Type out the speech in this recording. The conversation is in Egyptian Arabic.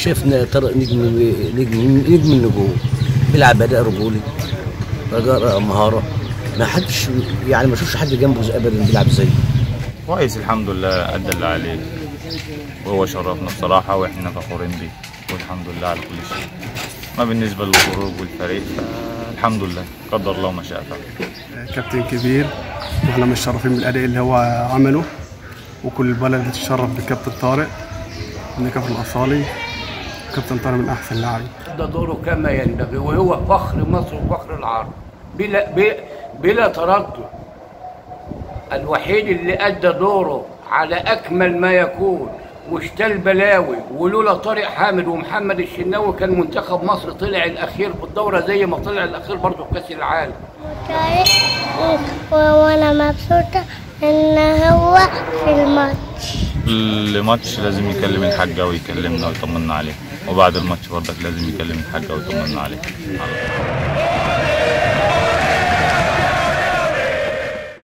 شفنا طارق نجم نجم نجم النجوم بيلعب اداء رجولي رجاء مهاره ما حدش يعني ما اشوفش حد جنبه ابدا بيلعب زيه كويس الحمد لله أدى اللي عليه وهو شرفنا بصراحة وإحنا فخورين بيه والحمد لله على كل شيء ما بالنسبة للخروج والفريق فالحمد لله قدر الله ما شاء فعل كابتن كبير واحنا متشرفين بالاداء اللي هو عمله وكل البلد بتتشرف بكابتن طارق من كابتن الاصالي كابتن طارق من احسن لاعبين ده دوره كما ينبغي وهو فخر مصر وفخر العرب بلا ب- بلا تردد الوحيد اللي ادى دوره على اكمل ما يكون واشتال بلاوي ولولا طارق حامد ومحمد الشناوي كان منتخب مصر طلع الاخير في الدوره زي ما طلع الاخير برضه في كاس العالم طارق و- وانا مبسوطة ان هو في الماتش كل ماتش لازم يكلم الحاجة ويكلمنا ويطمنا عليه وبعد الماتش برضك لازم يكلم الحاجة ويطمنا عليه على طول.